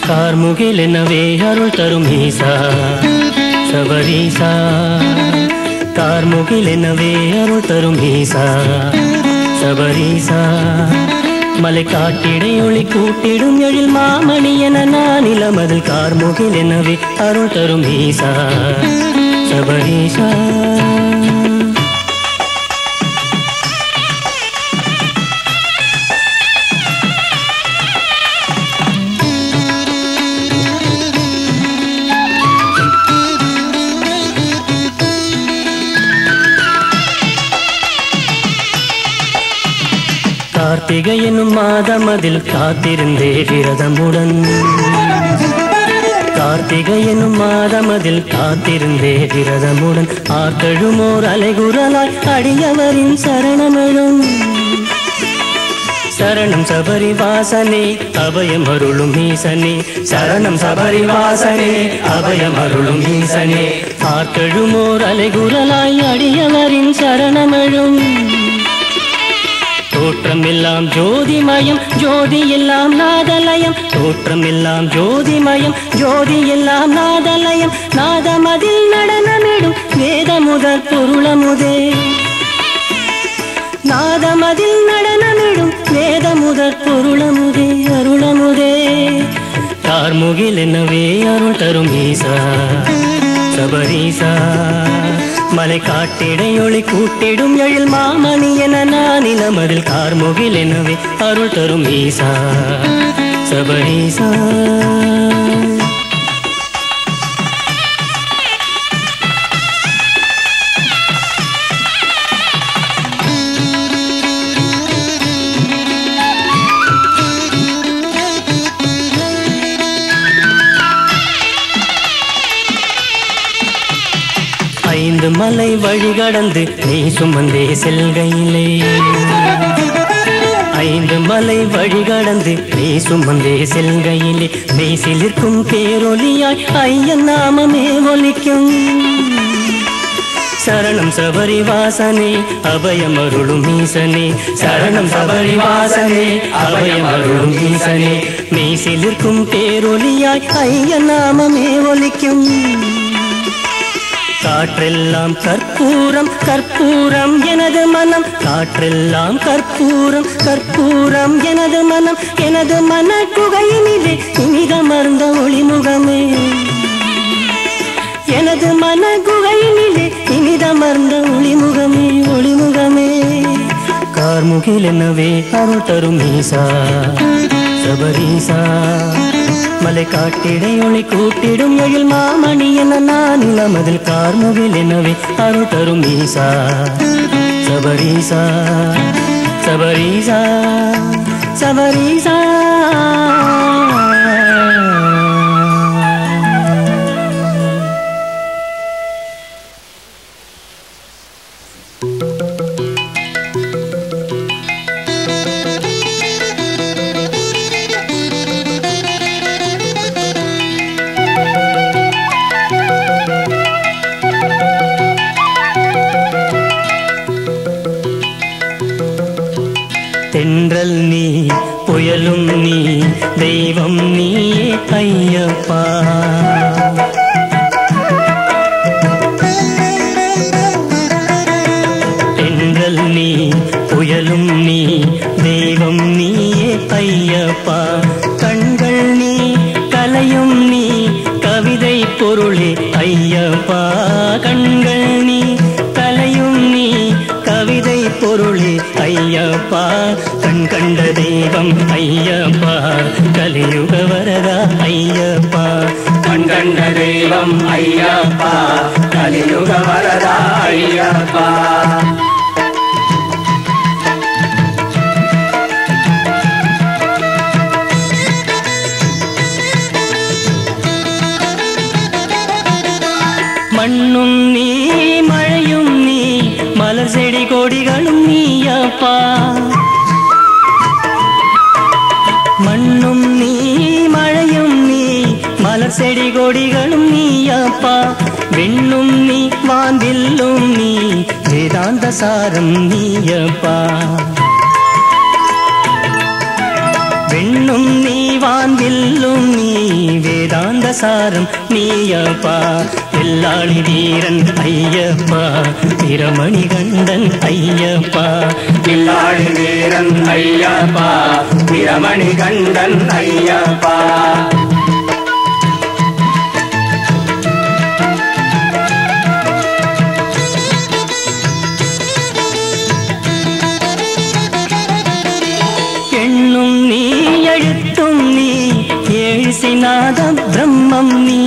கார்முகில் என்னவே அருள் தரும் ஈசா சபரீசா கார்முகில் என்னவே அருள் தரும் ஈசா சபரீசா மலை காட்டிடை ஒளி கூட்டிடும் எழில் மாமணி என நான் இளமதில் கார்முகில் எனவே அருள் தரும் ஈசா சபரீசா கார்த்திகை என்னும் மாதம் அதில் காத்திருந்தே விரதமுடன் கார்த்திகை என்னும் மாதம் அதில் காத்திருந்தே விரதமுடன் ஆர்த்தழுமோர் அலைகுரலாய் அடியவரின் சரணமெழும் சரணம் சபரி வாசனே அபயம் அருளும் ஈசனே சரணம் சபரி வாசனே அபயம் அருளும் ஈசனே ஆர்த்தழுமோர் அலைகுரலாய் அடியவரின் சரணமெழும் தோற்றம் எல்லாம் ஜோதிமயம் ஜோதி எல்லாம் நாதலயம் தோற்றம் எல்லாம் ஜோதிமயம் ஜோதி எல்லாம் நாதலயம் நாதமதில் நடனமிடும் வேத முதற் பொருளமுதே நாதமதில் நடனமிடும் வேத முதற் பொருளமுதே அருளமுதே கார்முகில் என்னவே அருள் தரும் ஈசா சபரீசா மலை காட்டிடை ஒளி கூட்டிடும் எழில் மாமணி என நான் இளமதில் கார்முகில் எனவே அருள் தரும் ஈசா சபரீசா ஐந்து மலை வழி கடந்து நீ சுமந்தே செல்கையிலே ஐந்து மலை வழி கடந்து நீ சுமந்தே செல்கையிலே நீ சிலிர்க்கும் பேரொலியாய் ஐயன் நாமமே ஒலிக்கும் சரணம் சபரி வாசனே அபயம் அருளும் ஈசனே சரணம் சபரி வாசனே அபயம் அருளும் ஈசனே நீ சிலிர்க்கும் பேரொலியாய் ஐயன் நாமமே ஒலிக்கும் காற்றெல்லாம் கற்பூரம் கற்பூரம் எனது மனம் காற்றெல்லாம் கற்பூரம் கற்பூரம் எனது மனம் எனது மன குகையினிலே இனிதமர்ந்த ஒளிமுகமே எனது மன குகையினிலே இனிதமர்ந்த ஒளிமுகமே ஒளிமுகமே கார்முகில் என்னவே அருள் தரும் ஈசா சபரீசா மலை காட்டிடை ஒளி கூட்டிடும் எழில் மாமணி என நான் இளமதில் கார்முகில் எனவே அருள் தரும் ஈசா சபரீசா சபரீசா சபரீசா தென்றல் நீ புயலும் நீ தெய்வம் நீயே ஐயப்பா தென்றல் நீ புயலும் நீ தெய்வம் நீயே ஐயப்பா கண்கள் நீ கலையும் நீ கவிதை பொருளே ஐயப்பா கண்கள் நீ கலையும் நீ கவிதை பொருளே ஐயப்பா கண் கண்ட தெய்வம் ஐயப்பா கலியுக வரதா ஐயப்பா கண் கண்ட தெய்வம் ஐயப்பா கலியுக வரதா ஐயப்பா மண்ணும் நீ மழையும் நீ மலர் செடி கொடிகளும் நீயப்பா மண்ணும் நீ மழையும் நீ மலர் செடி கொடிகளும் நீயப்பா விண்ணும் நீ வாந்தில்லும் நீ வேதாந்த சாரம் நீயப்பா விண்ணும் நீ வாந்தில்லும் நீ சாரம் நீயப்பா எல்லாளி வீரன் ஐயப்பா பிரமணி கண்டன் ஐயப்பா கில்லாடி வீரன் ஐயப்பா பிரமணி கண்டன் ஐயப்பா எண்ணும் நீ எழுத்தும் நீ ஏழு சிநாதம் பிரம்மம் நீ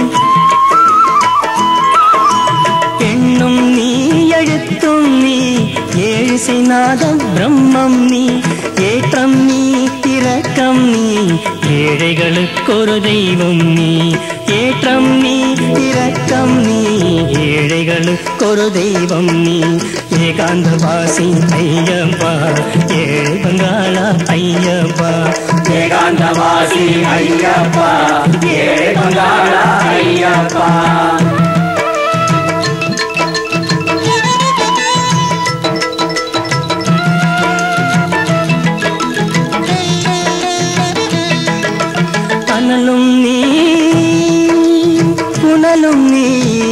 எண்ணும் நீ எழுத்தும் நீ ஏழு சிநாதம் பிரம்மம் நீ ஏற்றம் நீ இரக்கம் நீ ஏழைகளுக்கொரு தெய்வம் நீ ஏற்றம் நீ இரக்கம் நீ ஏழைகளுக்கொரு தெய்வம் நீ ஏகாந்தவாசி ஐயப்பா ஏழை பங்காளா ஐயப்பா ஏகாந்தவாசி ஐயப்பா ஏழை பங்காளா ஐயப்பா அனலும் நீ புனலும் நீ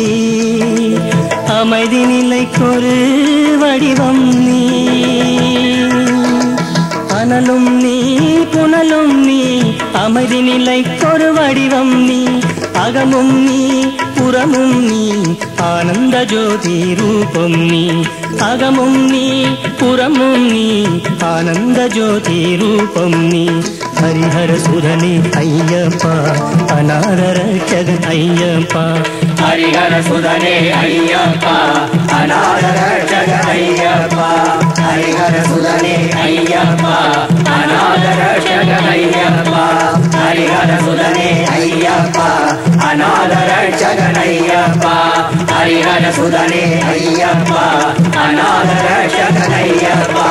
அமைதி நிலைக்கொரு வடிவம் நீ அனலும் நீ புனலும் நீ அமைதி நிலைக்கொரு வடிவம் நீ அகமும் நீ புறமும் நீ ஆனந்த ஜோதி ரூபம் நீ அகமும் நீ புறமும் நீ ஆனந்த ஜோதி ரூபம் நீ ஹரிஹர சுரனே ஐயப்பா அநாத ரட்சகன் ஐயப்பா ஹரிஹர சுதனே ஐயப்பா அநாத ரட்சக ஐயப்பா ஹரிஹர சுதனே ஐயப்பா அநாத ரட்சக ஐயப்பா ஹரிஹர சுதனே ஐயப்பா அநாத ரட்சக ஐயப்பா ஹரிஹர சுதனே ஐயப்பா அநாத ரட்சக ஐயப்பா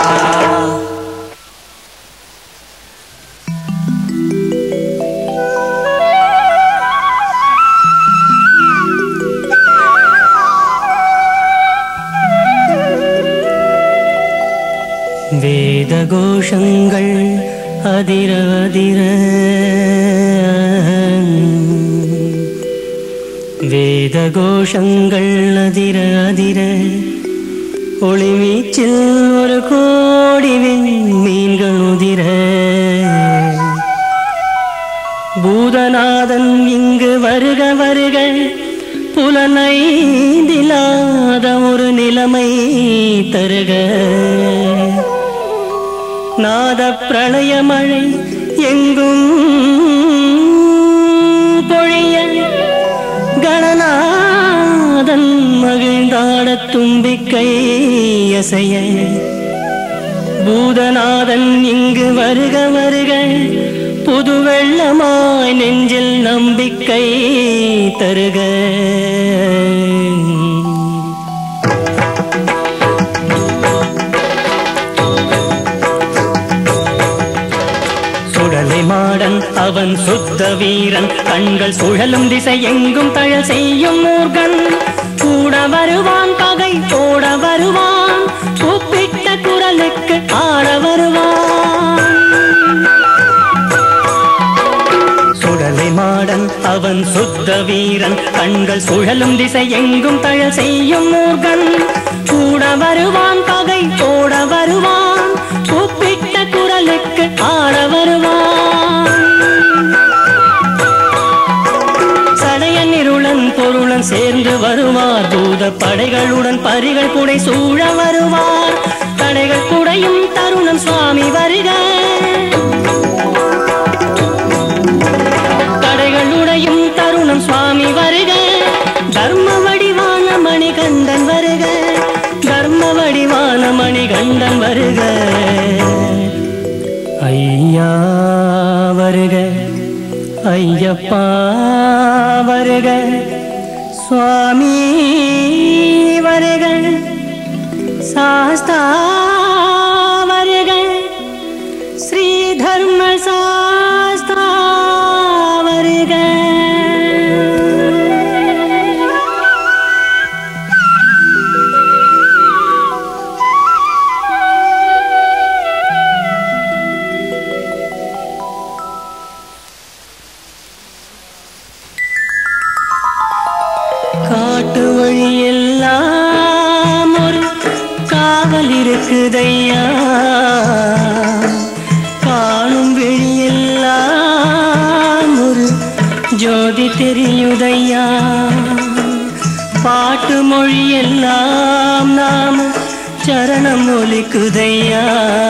வேத கோஷங்கள் அதிர அதிர வேத கோஷங்கள் அதிர அதிர ஒளிவீச்சில் ஒரு கோடி மீன்கள் உதிர பூதநாதன் இங்கு வருக வருக புலனைந்திலாத ஒரு நிலைமை தருக நாத பிரளய மழை எங்கும் பொழிய கணநாதன் மகிழ்ந்தாட தும்பிக்கை அசைய பூதநாதன் இங்கு வருக வருக புது வெள்ளமாய் நெஞ்சில் நம்பிக்கை தருக சுடலை மாடன் அவன் சுத்த வீரன் கண்கள் சுழலும் திசை எங்கும் தழல் செய்யும் மூர்கன் கூட வருவான் பகை போட வருவான் கூப்பிட்ட குரலுக்கு ஆட வருவான் சுடலை மாடன் அவன் சுத்த வீரன் கண்கள் சுழலும் திசை எங்கும் தழல் செய்யும் மூர்கன் கூட வருவான் பகை போட வருவான் கூப்பிட்ட குரலுக்கு ஆட வருவான் சடையன் இருளன் பொருளன் சேர்ந்து வருவார் பூத படைகளுடன் பரிகள் புடை சூழ வருவார் தடைகள் குடையும் தருணம் சுவாமி வருக தடைகளுடையும் தருணம் சுவாமி வருக தர்ம வடிவான மணிகண்டன் வருக தர்ம வடிவான மணிகண்டன் வருக ஐயா வருக ஐயப்பா வருக சுவாமி வருக சாஸ்தா வருக ஸ்ரீ தர்ம சாஸ்தா வருக ஒலிக்குதையா காணும் விழியெல்லாம் ஒரு ஜோதி தெரியுதையா பாட்டு மொழியெல்லாம் நாம சரணம் ஒலிக்குதையா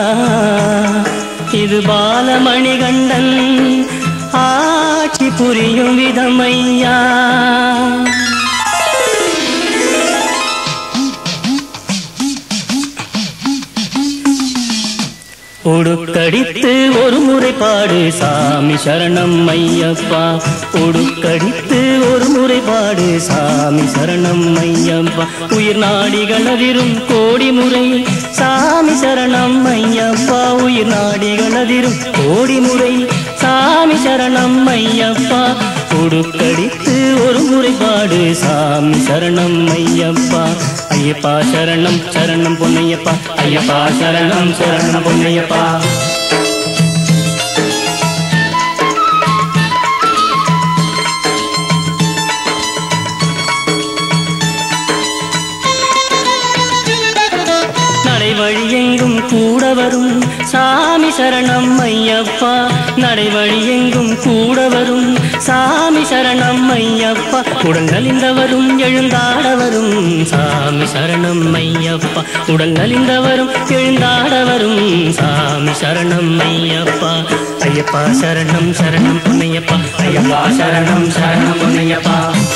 இது பாலமணிகண்டன் ஆட்சி புரியும் விதமையா உடுக்கடித்து ஒரு முறை பாடு சாமி சரணம் ஐயப்பா உடுக்கடித்து ஒரு முறை பாடு சாமி சரணம் ஐயப்பா உயிர் நாடிகள் அதிரும் கோடி முறை சாமி சரணம் ஐயப்பா உயிர் நாடிகள் அதிரும் கோடி முறை சாமி சரணம் ஐயப்பா உடுக்கடித்து ஒரு முறை பாடு சாமி சரணம் ஐயப்பா ஐயப்பா சரணம் சரணம் பொன்னையப்பா ஐயப்பா சரணம் சரணம் பொன்னையப்பா நடைவழி எங்கும் கூட வரும் சாமி சரணம் ஐயப்பா நடைவழி எங்கும் கூட வரும் சாமி சரணம் ஐயப்பா உடங்கலிந்தவரும் எழுந்தாடவரும் சாமி சரணம் ஐயப்பா உடங்கலிந்தவரும் எழுந்தாடவரும் சாமி சரணம் ஐயப்பா ஐயப்பா சரணம் சரணம் பொன்னையப்பா ஐயப்பா சரணம் சரணம் பொன்னையப்பா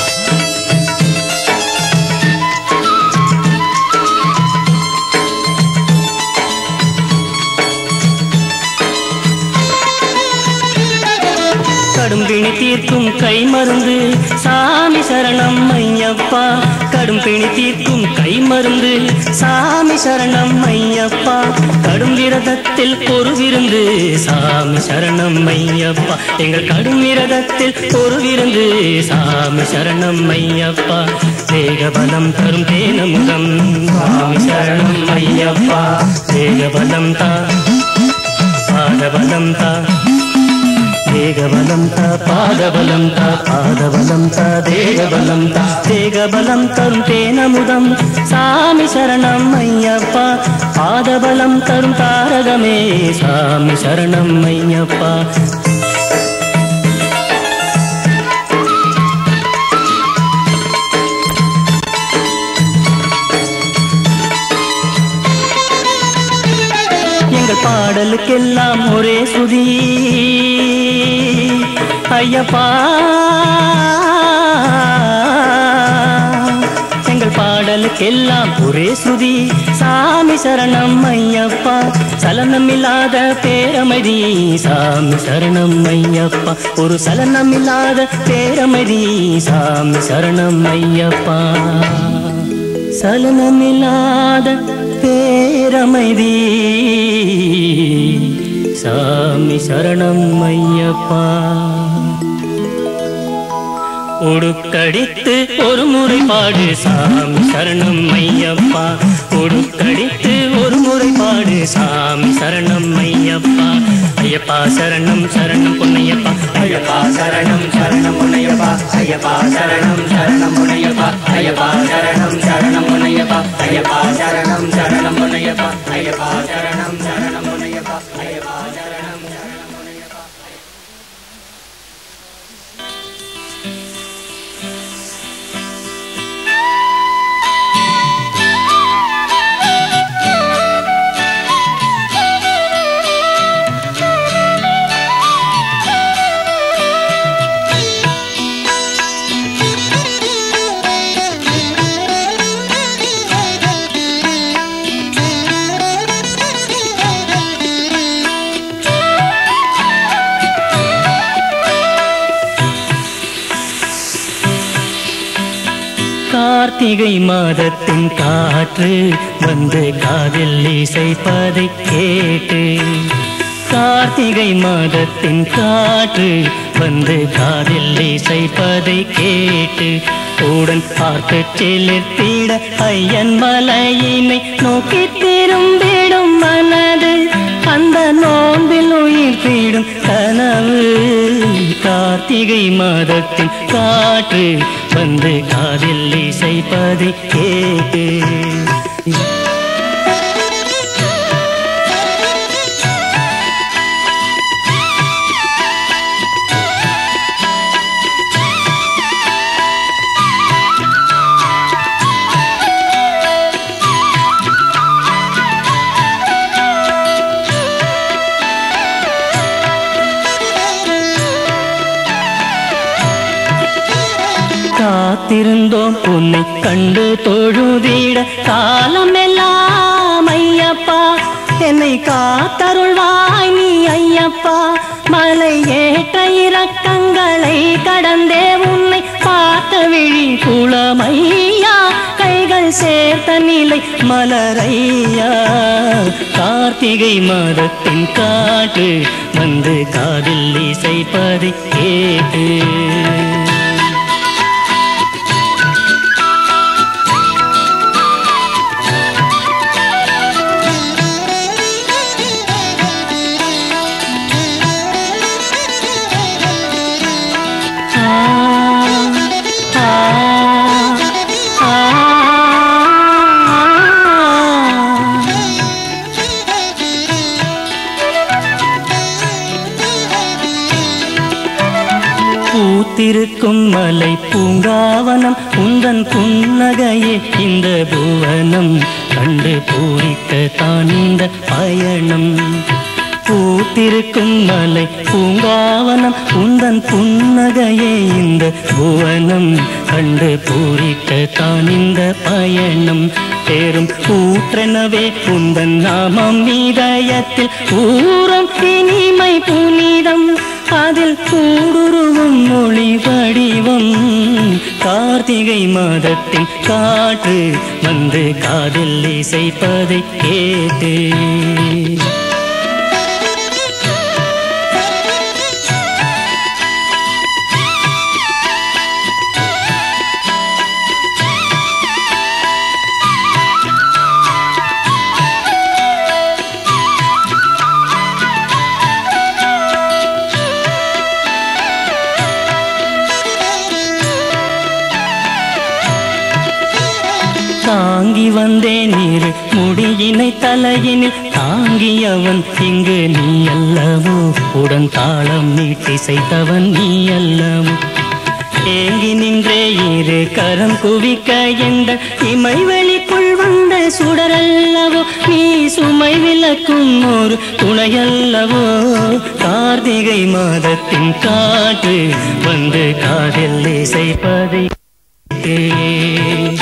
கடும் பிணி தீர்க்கும் கை மருந்து சாமி சரணம் ஐயப்பா கடும் பிணி தீர்க்கும் கை மருந்து சாமி சரணம் ஐயப்பா கடும் விரதத்தில் ஒரு விருந்து சாமி சரணம் ஐயப்பா எங்கள் கடும் விரதத்தில் ஒரு விருந்து சாமி சரணம் ஐயப்பா தேகபலம் தரும் தேனமுகம் சாமி சரணம் ஐயப்பா தேகபலம் தா பாதபலம் தா தேகபலம் த பாதபலம் த பாதபலம் த தேகபலம் த தேகபலம் தரும் தேனமுதம் சாமி சரணம் ஐயப்பா பாதபலம் தரும் தாரகமே சாமி சரணம் ஐயப்பா எங்கள் பாடலுக்கெல்லாம் ஒரே சுதி ஐயப்பா எங்கள் பாடலுக்கெல்லாம் ஒரே சுதி சாமி சரணம் ஐயப்பா சலனமில்லாத பேரமதி சாமி சரணம் ஐயப்பா ஒரு சலனமில்லாத பேரமதி சாமி சரணம் ஐயப்பா சலனமில்லாத பேரமைதி சாமி சரணம் ஐயப்பா உடுக்கடித்து ஒரு முறை பாடு சாமி சரணம் ஐயப்பா உடுக்கடித்து ஒரு முறை பாடு சாமி சரணம் ஐயப்பா ஐயப்பா சரணம் சரணம் பொன்னையப்பா ஐயப்பா சரணம் சரணம் உன்னையப்பா ஐயப்பா சரணம் சரணம் உன்னையப்பா ஐயப்பா சரணம் சரணம் உன்னையப்பா ஐயப்பா சரணம் சரணம் உன்னையப்பா ஐயப்பா சரணம் சரணம் உன்னையப்பா ஐயப்பா சரணம் சரணம் உன்னையப்பா கார்த்திகை மாதத்தின் காற்று வந்து காதில் இசைப்பதை கேட்டு கார்த்திகை மாதத்தின் காற்று வந்து காதில் இசைப்பதை கேட்டு உடன் பார்த்து செலுத்திட ஐயன் மலையினை நோக்கி திரும்பிடும் மனது அந்த நோன்பில் உயிர் தேடும் கனவு கார்த்திகை மாதத்தின் காற்று வந்து காதில் இசைப்பதை கேட்டு காத்திருந்தோம் உன்னை கண்டு தொழுதிட காலமெல்லாம் ஐயப்பா என்னை காத்தருள்வாய் நீ ஐயப்பா மலை ஏற்ற இறக்கங்களை கடந்தே உன்னை பார்த்த விழி குளமையா கைகள் சேர்த்த நிலை மலரையா கார்த்திகை மாதத்தின் காற்று வந்து காதில் இசைப்பதை கேட்டு பூத்திருக்கும் மலை பூங்காவனம் உந்தன் புன்னகையே இந்த புவனம் கண்டு பூரிக்க தான் இந்த பயணம் பூத்திருக்கும் மலை பூங்காவனம் உந்தன் புன்னகையே இந்த புவனம் கண்டு பூரிக்க தான் இந்த பயணம் பேரும் ஊற்றெனவே உந்தன் நாமம் இதயத்தில் ஊரம் இனிமை புனிதம் அதில் கூடுருவும் மொழி வடிவம் கார்த்திகை மாதத்தின் காற்று வந்து காதில் இசைப்பதை கேட்டு தாங்கி வந்தேன் நீர் முடியினை தலையினில் தாங்கியவன் இங்கு நீ அல்லவோ உடன் தாளம் நீட்டிசைத்தவன் நீ அல்லவோ ஏங்கி நின்றே இரு கரம் குவிக்க எந்த இமை வெளிக்குள் வந்த சுடரல்லவோ நீ சுமை விளக்கும் ஒரு துணையல்லவோ கார்த்திகை மாதத்தின் காற்று வந்து காதில் இசைப்பதை கேட்டேன்.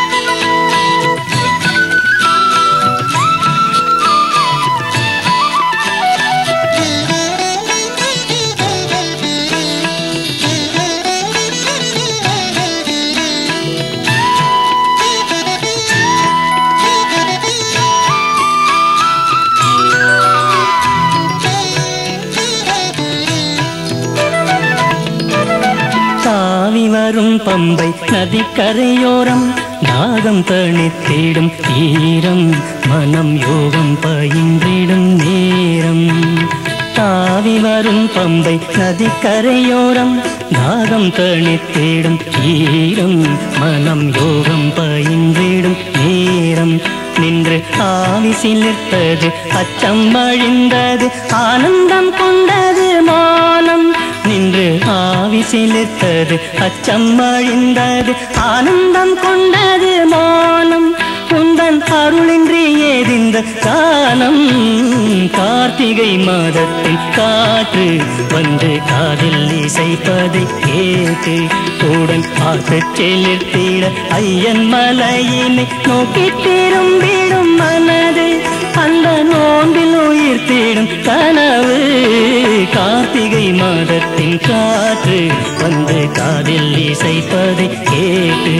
தாவி வரும் பம்பை நதிக்கரையோரம் தாகம் தணித்திடும் ஈரம் மனம் யோகம் பயின்றிடும் நேரம் தாவி வரும் பம்பை நதிக்கரையோரம் தாகம் தணித்திடும் ஈரம் மனம் யோகம் பயின்றிடும் நேரம் நின்று ஆவி சிலிர்த்தது அச்சம் அழிந்தது ஆனந்தம் கொண்டது மோனம் நின்று ஆவி சிலிர்த்தது அச்சம் அழிந்தது ஆனந்தம் கொண்டது மோனம் உந்தன் அருளின்றி ஏதிந்த காலம் கார்த்திகை மாதத்தில் காற்று வந்து காதில் இசைப்பதை கேட்டு கூடன் பார்த்துச் செலுத்திட ஐயன் மலையினை நோக்கி திரும்பிடும் மனது அந்த நோன்பில் உயிர் தேடும் கனவு கார்த்திகை மாதத்தின் காற்று வந்து காதில் இசைப்பதை கேட்டு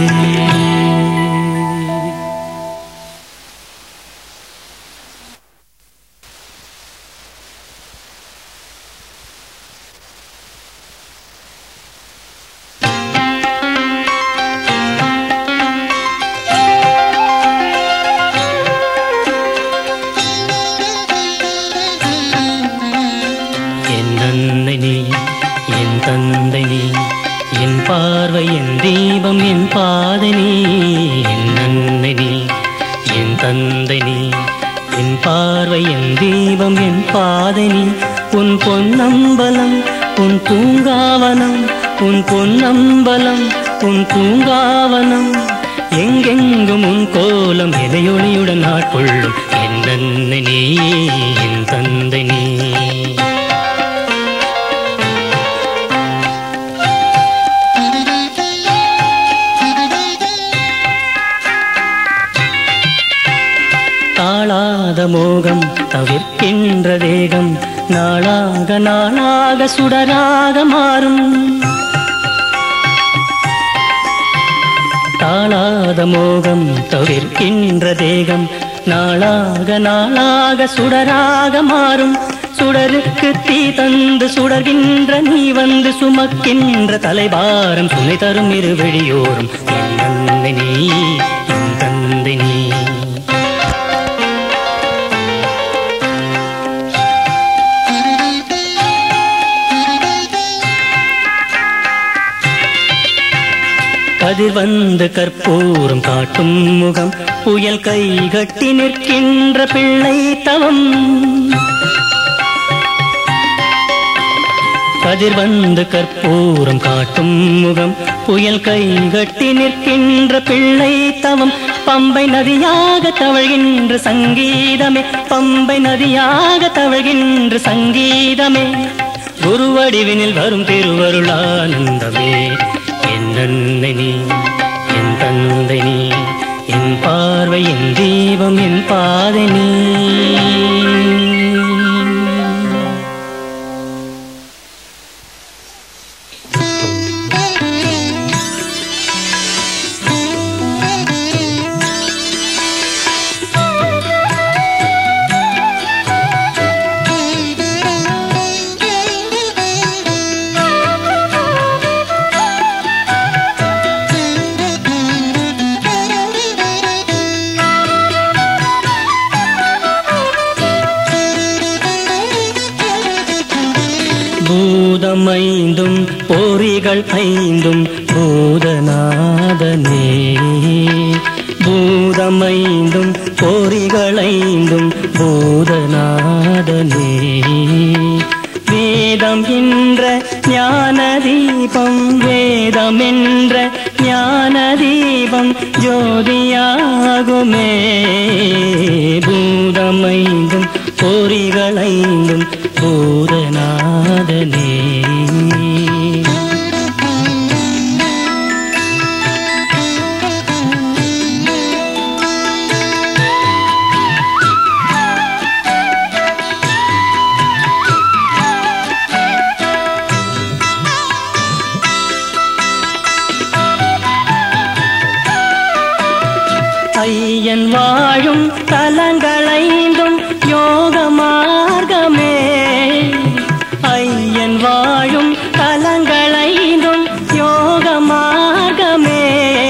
என் அன்னை நீ என் தந்தை நீ என் பார்வை என் தீபம் என் பாதை நீ என் அன்னை நீ என் தந்தை நீ என் பார்வை என் தீபம் என் பாதை நீ உன் பொன்னம்பலம் உன் பூங்காவனம் உன் பொன்னம்பலம் உன் பூங்காவனம் எங்கெங்கும் உன் கோலம் இலையொளியுடன் ஆட்கொள்ளும் என் அன்னை நீ என் தந்தை நீ மோகம் தவிர்க்கின்ற தேகம் நாளாக நாளாக சுடராக மாறும் தாளாத மோகம் தவிர்க்கின்ற தேகம் நாளாக நாளாக சுடராக மாறும் சுடருக்கு தீ தந்து சுடர்கின்ற நீ வந்து சுமக்கின்ற தலைபாரம் சுனை தரும் இரு வெளியோரும் என் தந்தை நீ என் தந்தை நீ கதிர் வந்து கற்பூரம் காட்டும் முகம் புயல் கை கட்டி நிற்கின்ற பிள்ளை தவம் கதிர் வந்து கற்பூரம் காட்டும் முகம் புயல் கை கட்டி நிற்கின்ற பிள்ளை தவம் பம்பை நதியாக தவழ்கின்ற சங்கீதமே பம்பை நதியாக தவழ்கின்ற சங்கீதமே குருவடிவினில் வரும் திருவருளானந்தமே என் அன்னை நீ என் தந்தை நீ என் பார்வை என் தீபம் என் பாதை நீ பூதம் ஐந்தும் பொறிகள் ஐந்தும் பூதநாதனே பூதம் ஐந்தும் பொறிகள் ஐந்தும் பூதநாதனே வேதம் என்ற ஞான தீபம் வேதம் என்ற ஞான தீபம் ஜோதியாகுமே பூதமைந்தும் பொறிகளைந்தும் பூதநாதனே ஐயன் வாழும் தலங்களைந்தும் யோக மார்க்கமே ஐயன் வாழும் தலங்களைந்தும் யோக மார்க்கமே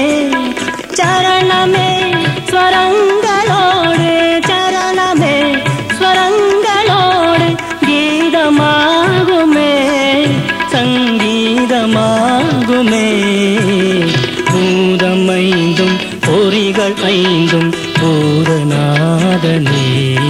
சரணமே ஸ்வரங்களோடு சரணமே ஸ்வரங்களோடு கீதமாகுமே சங்கீதமாகுமே பூதம் ஐந்தும் பொறிகள் ஐந்தும் பூதநாதனே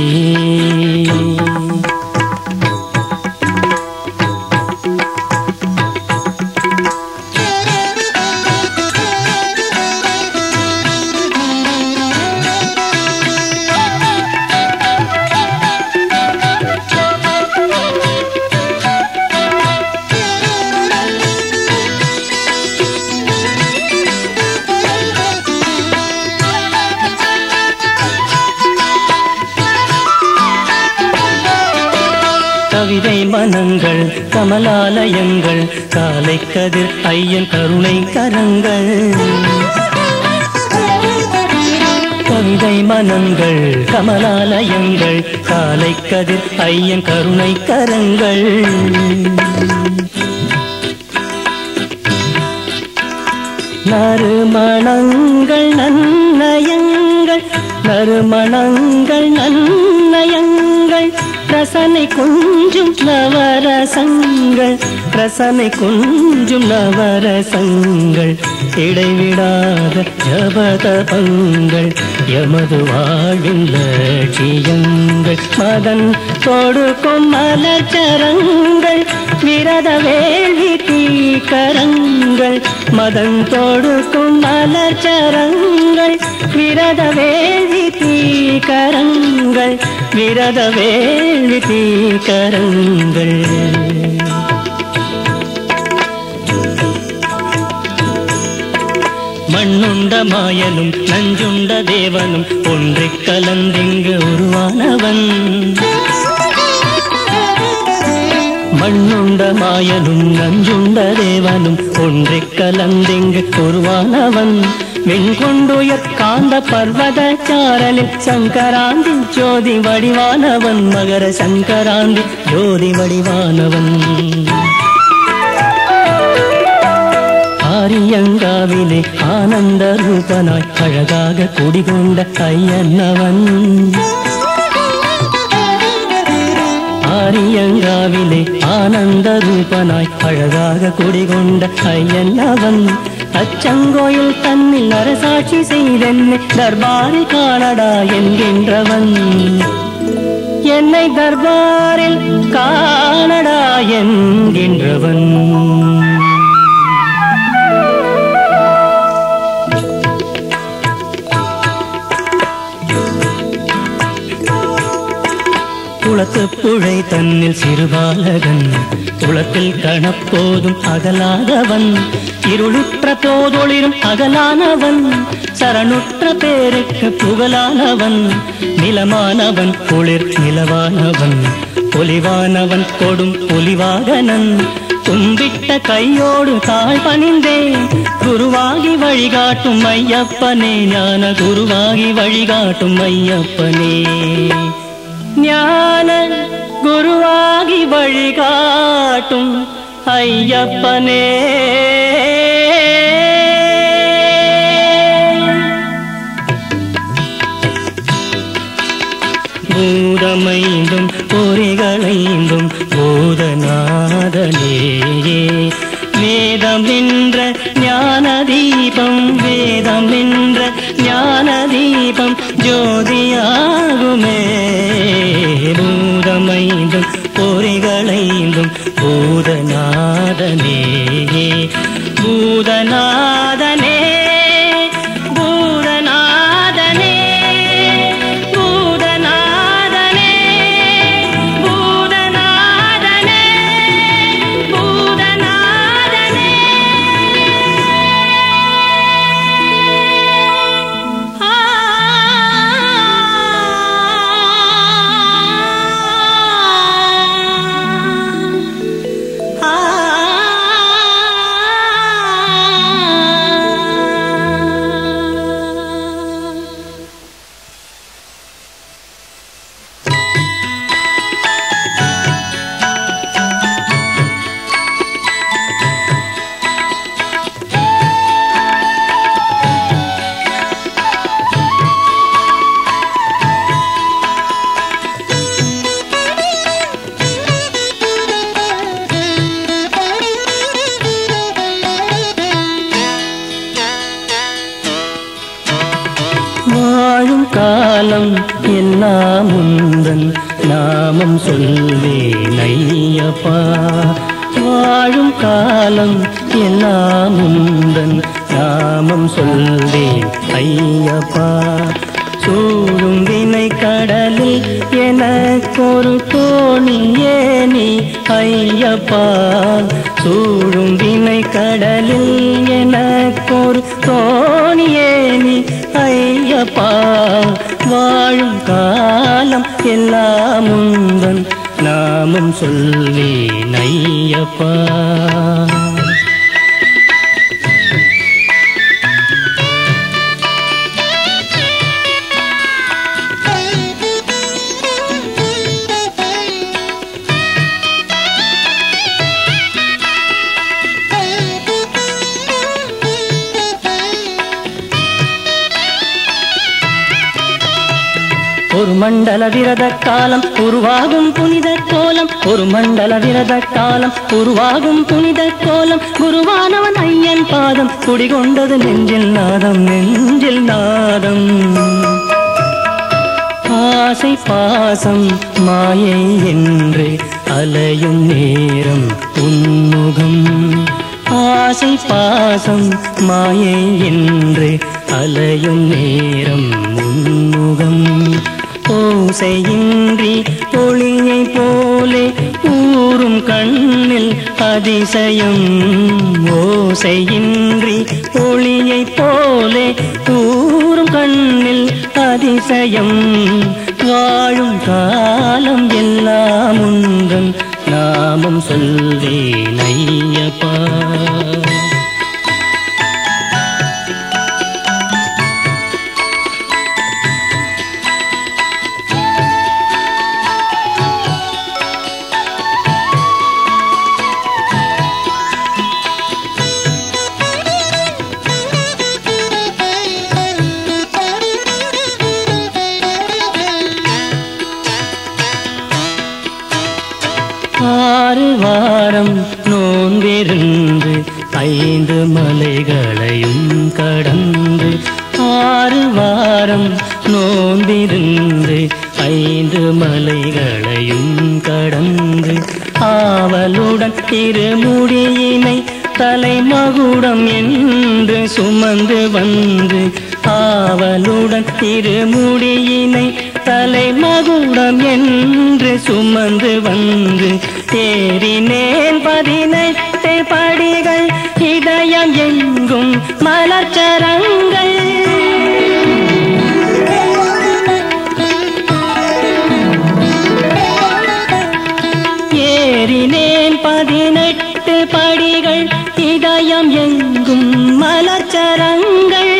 கவிதை மனங்கள் கமலாலயங்கள் காலை கதிர் ஐயன் கருணை கரங்கள் கவிதை மனங்கள் கமலாலயங்கள் காலை கதிர் ஐயன் கருணை கரங்கள் நறுமணங்கள் நன்னயங்கள் நறுமணங்கள் நன்னயங்கள் ரசனை கொஞ்சும் நவரசங்கள் ரசனை கொஞ்சும் நவரசங்கள் இடைவிடாத ஜபதபங்கள் எமது வாழ்வின் லட்சியங்கள் மதன் கொடுக்கும் மலச்சரங்கள் விரத வேள்வி தீக்கரங்கள் மதன் தொடுக்கும் மலர்ச்சரங்கள் விரத வேள்வி தீக்கரங்கள் விரத வேள்வி தீக்கரங்கள் மண்ணுண்ட மாயனும் நஞ்சுண்ட தேவனும் ஒன்றிக் கலந்திங்கு உருவானவன் மண்ணுண்ட மாயனும் நஞ்சுண்ட தேவனும் ஒன்றிக் கலந்திங்கு உருவானவன் வெண்கொண்டுயர் காந்த பர்வத சாரலில் சங்கராந்தி ஜோதி வடிவானவன் மகர சங்கராந்தி ஜோதி வடிவானவன் ஆரியங்காவிலே ஆனந்த ரூபனாய் அழகாக குடிகொண்ட ஐயன்னவன் ஆரியங்காவிலே ஆனந்த ரூபனாய் அழகாக குடிகொண்ட ஐயன்னவன் அச்சங்கோயில் தன்னில் அரசாட்சி செய்தென்னை தர்பாரில் காணடா என்கின்றவன் என்னை தர்பாரில் காணடா என்கின்றவன் குளத்து புழை தன்னில் சிறுபாலகன் குளத்தில் கணப்போதும் அகலாதவன் இருளுற்ற போதொளிரும் அகலானவன் சரணுற்ற பேருக்கு புகழானவன் நிலமானவன் குளிர் நிலவானவன் பொலிவானவன் கொடும் பொலிவாகனன் தும்பிட்ட கையோடு தாழ் பணிந்தேன் குருவாகி வழிகாட்டும் ஐயப்பனே ஞான குருவாகி வழிகாட்டும் ஐயப்பனே ஞான குருவாகி வழிகாட்டும் ஐயப்பனே பூதமைந்தும் பொறிகளைந்தும் பூதநாதனே வேதம் என்ற ஞான தீபம் வேதம் என்ற ஞான தீபம் ஜோதியாகுமே பூதமைந்தும் பொறிகளைந்தும் பூதநாதனே பூதநாதனே பூதநாதனே பூதநாதனே பூதநாதனே பூதநாதனே ஆ ஆ வாழும் காலம் எல்லாம் உந்தன் நாமம் சொல்வேன் ஐயப்பா வாழும் காலம் எல்லாம் உந்தன் நாமம் சொல்வேன் ஐயப்பா சூழும் வினை கடலில் எனக்கொரு தோணியே நீ ஐயப்பா சூழும் வினை கடலில் எனக்கொரு தோணியே நீ ஐயப்பா வாழும் காலம் எல்லாம் உந்தன் நாமம் சொல்வேன் ஐயப்பா ஒரு மண்டல விரத காலம் உருவாகும் புனித கோலம் ஒரு மண்டல விரத காலம் உருவாகும் புனித கோலம் குருவானவன் ஐயன் பாதம் குடிகொண்டது நெஞ்சில் நாதம் நெஞ்சில் நாதம் ஆசை பாசம் மாயை என்று அலையும் நேரம் உன்முகம் ஆசை பாசம் மாயை என்று அலையும் நேரம் உன்முகம் ஓசையின்றி ஒளியை போலே ஊறும் கண்ணில் அதிசயம் ஓசையின்றி ஒளியைப் போலே ஊறும் கண்ணில் அதிசயம் வாழும் காலம் எல்லாம் உந்தன் நாமம் சொல்வேன் ஐயப்பா ஆறு வாரம் நோன்பிருந்து ஐந்து மலைகளையும் கடந்து ஆறு வாரம் நோன்பிருந்து ஐந்து மலைகளையும் கடந்து ஆவலுடன் திருமுடியினை தலைமகுடம் என்று சுமந்து வந்து ஆவலுடன் திருமுடியினை தலைமகுடம் என்று சுமந்து வந்து தேறினேன் பதினெட்டு படிகள் இதயம் எங்கும் மலர்ச்சரங்கள் ஏறினேன் பதினெட்டு படிகள் இதயம் எங்கும் மலர்ச்சரங்கள்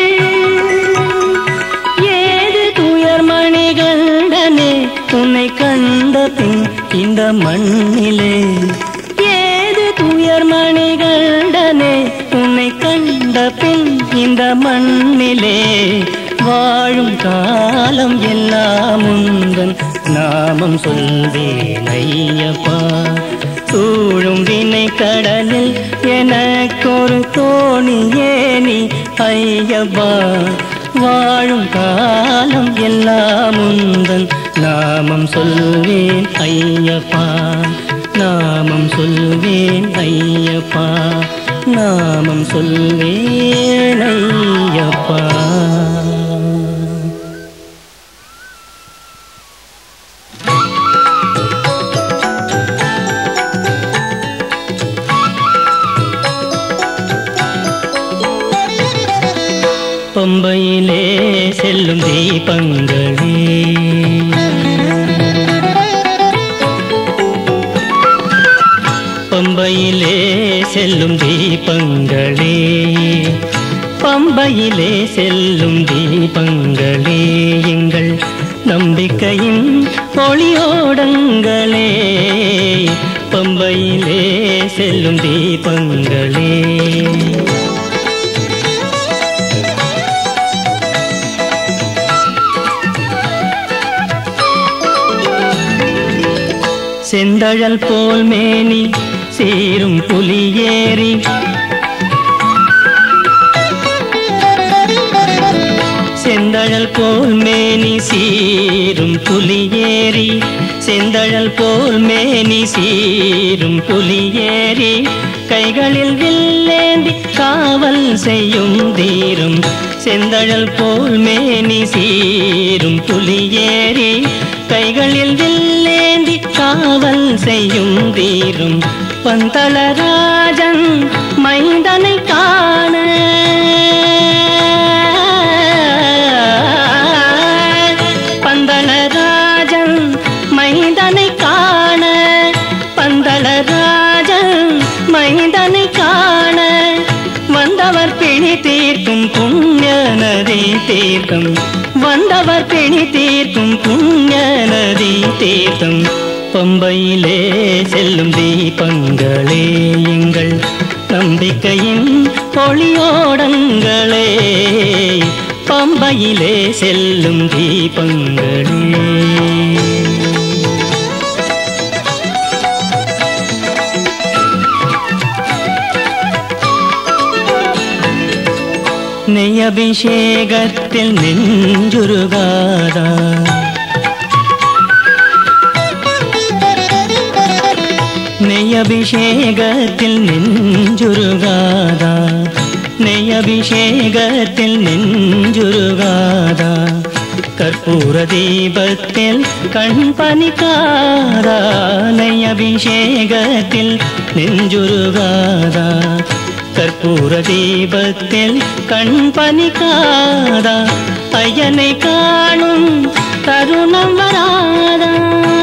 ஏது துயர் மணிகளுடனே உன்னை கண்ட பின் இந்த மண்ணிலே ஏது துயர் மணிகளுடனே உன்னை கண்ட பின் இந்த மண்ணிலே வாழும் காலம் எல்லாம் உந்தன் நாமம் சொல்வேன் ஐயப்பா சூழும் வினை கடலில் எனக்கொரு தோணி ஏனி ஐயப்பா வாழும் காலம் எல்லாம் உந்தன் நாமம் சொல்வேன் ஐயப்பா நாமம் சொல்வேன் ஐயப்பா நாமம் சொல்வேன் ஐயப்பா பம்பையிலே செல்லும் தீபங்களே பம்பையிலே செல்லும் தீபங்களே பம்பையிலே செல்லும் தீபங்களே எங்கள் நம்பிக்கையின் ஒளியோடங்களே பம்பையிலே செல்லும் தீபங்களே செந்தழல் போல் மேனி சீரும் புலியேறி செந்தழல் போல் மேனி சீரும் புலியேறி செந்தழல் போல் மேனி சீரும் புலியேறி கைகளில் வில்லேந்தி காவல் செய்யும் தீரும் செந்தழல் போல் மேனி சீரும் புலியேறி கைகளில் வில்லேந்தி காவல் செய்யும் தீரும் பந்தளராஜன் மைந்தனை காண பந்தளராஜன் மைந்தனை காண பந்தளராஜன் மைந்தனை காண வந்தவர் பிணி தீர்க்கும் புண்ணிய நதி தீர்த்தம் வந்தவர் பிணி தீர்க்கும் புண்ணிய நதி தீர்த்தம் பம்பையிலே செல்லும் தீபங்களே எங்கள் நம்பிக்கையின் ஒளியோடங்களே பம்பையிலே செல்லும் தீபங்களே நெய்யபிஷேகத்தில் நெஞ்சுருகாதா நெய்யபிஷேகத்தில் நெஞ்சுருகாதா நெய்யபிஷேகத்தில் நெஞ்சுருகாதா கற்பூர தீபத்தில் கண் பனிக்காரா நெய்ய அபிஷேகத்தில் நெஞ்சுருகாதா கற்பூர தீபத்தில் கண் பனிக்காதா ஐயனை காணும் தருணம் வராதா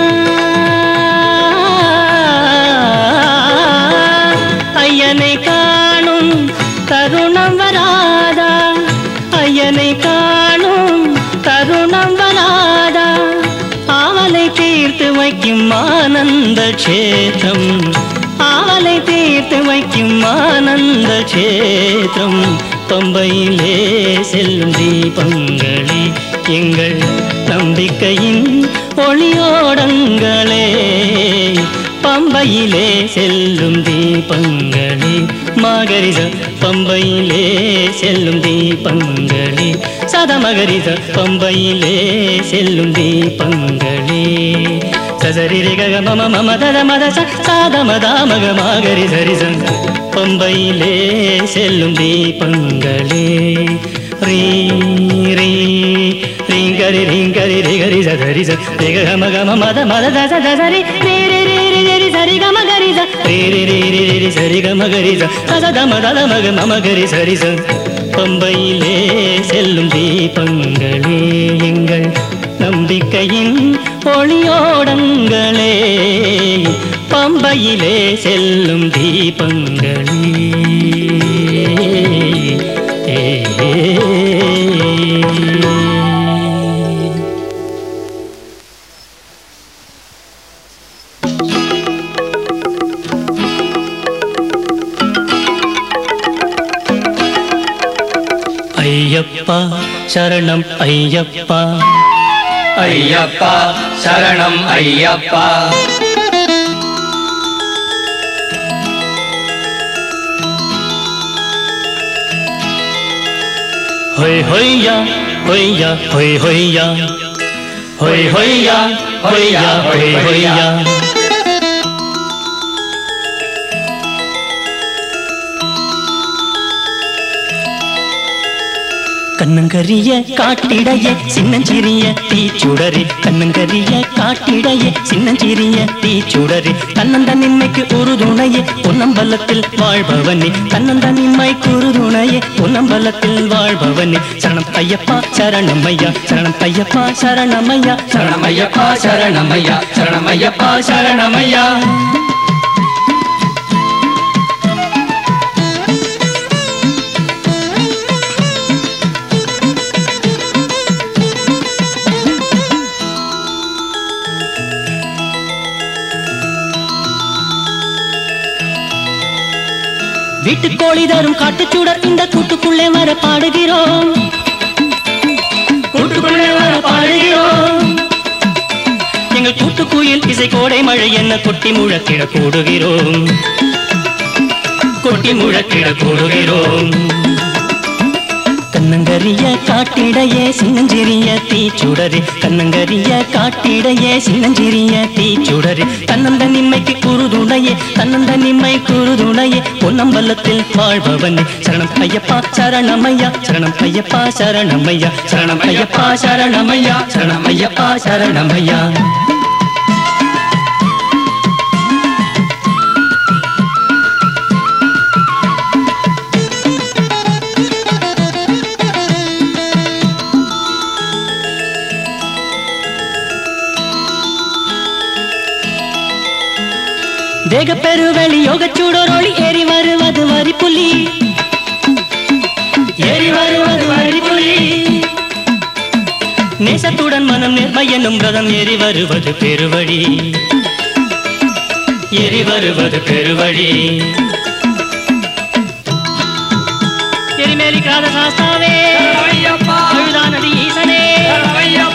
ஐயனை காணும் தருணம் வராதா ஐயனை காணும் தருணம் வராதா ஆவலை தீர்த்து வைக்கும் ஆனந்த கஷேத்திரம் ஆவலை தீர்த்து வைக்கும் ஆனந்த கஷேத்திரம் பம்பையிலே செல்லும் தீபங்களே எங்கள் நம்பிக்கையின் ஒளியோடங்களே பம்பையிலே செல்லும் தீபங்களே மகரித பம்பையிலே செல்லும் தீபங்களே சதமகரித பம்பையிலே செல்லும் தீபங்களே சசரி கக மம மம தத மத ச சாத மதா மக மகரி சரிச பம்பையிலே செல்லும் தீபங்களே ரீ ரீ ரீங்கரி ரீங்கரி ரிகரி சதரி ச ரிக கம கம மத மத தச தசரி ரீ ரீ ரீ ரீ ரீ சரி கம கரி ச ரீ ரீ ரீ ரீ ரீ ரீ சரி கம கரி ச சத தம தத மக மம கரி சரி ச பம்பையிலே செல்லும் தீபங்களே எங்கள் நம்பிக்கையின் ஒளியோடங்களே பம்பையிலே செல்லும் தீபங்களே ஏ, ஏ, ஏ. ஐயப்பா சரணம் ஐயப்பா ஐயப்பா சரணம் ஐயப்பா ஹொய் ஹொய்யா ஹொய்யா ஹொய் ஹொய்யா ஹொய் ஹொய்யா ஹொய்யா ஹொய் ஹொய்யா கண்ணங்கரிய காட்டிடைய சின்னஞ்சிறிய தீச்சுடரி கண்ணங்கரிய காட்டிடைய சின்னஞ்சிறிய தீச்சுடரி தன்னந்த நின்மைக்கு ஒரு துணையே பொன்னம்பலத்தில் வாழ்பவனே தன்னந்த நின்மைக்கு ஒரு துணையே பொன்னம்பலத்தில் வாழ்பவனே சரணம் ஐயப்பா சரணம் ஐயா சரணம் ஐயப்பா சரணம் ஐயா சரணமையப்பா சரணமையா சரணமையப்பா சரணமையா வீட்டுக்கோழி தரும் காட்டுச்சூடர் இந்த கூட்டுக்குள்ளே வர பாடுகிறோம் கூட்டுக்குள்ளே வர பாடுகிறோம் எங்கள் கூட்டுக்குயில் இசை கோடை மழை என்ன கொட்டி முழக்கிட கூடுகிறோம் கொட்டி முழக்கிட கூடுகிறோம் கண்ணங்கரிய காட்டிடையே சின்னஞ்சிறிய தீச்சுடரி கண்ணங்கரிய காட்டிடையே சின்னஞ்சிறிய தீச்சுடரி தன்னந்த நிம்மைக்கு குறுதுணையே தன்னந்த நிம்மை குறுதுணையே பொன்னம்பலத்தில் வாழ்பவனே சரணம் ஐயப்பா சரணமையா சரணம் ஐயப்பா சரணமையா சரணம் ஐயப்பா சரணமையா சரணம் ஐயப்பா சரணமையா தேக பெருவெளி யோகச்சூடோரோளி ஏறி வருவது வரி புலி ஏறி வருவது வரி புலி நேசத்துடன் மனம் நிர்மை என்னும் ரதம் ஏறி வருவது பெருவழி ஏறி வருவது பெருவழி எரிமேலி காத சாஸ்தாவே ஐயப்பா அழுதானது ஈசனே ஐயா